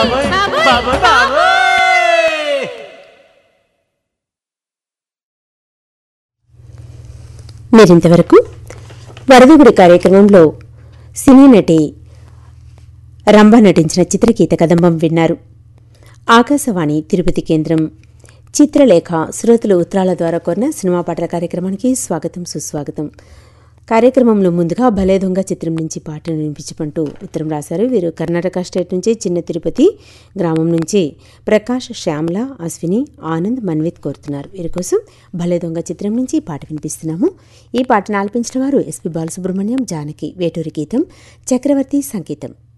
బాబోయ్ బాబోయ్ బాబోయ్ మీరింతవరకు వరదగుడి కార్యక్రమంలో సినీ నటి రంభ నటించిన చిత్రగీత కదంబం విన్నారు ఆకాశవాణి తిరుపతి కేంద్రం చిత్రలేఖ శ్రోతలు ఉత్తరాల ద్వారా కోరిన సినిమా పాటల కార్యక్రమానికి స్వాగతం సుస్వాగతం కార్యక్రమంలో ముందుగా భలే దొంగ చిత్రం నుంచి పాటను వినిపించమంటూ ఉత్తరం రాశారు వీరు కర్ణాటక స్టేట్ నుంచి చిన్న తిరుపతి గ్రామం నుంచి ప్రకాష్ శ్యామల అశ్విని ఆనంద్ మన్విత్ కోరుతున్నారు వీరి కోసం భలే దొంగ చిత్రం నుంచి ఈ పాట వినిపిస్తున్నాము ఈ పాటను ఆలపించిన వారు ఎస్పి బాలసుబ్రహ్మణ్యం జానకి వేటూరి గీతం చక్రవర్తి సంగీతం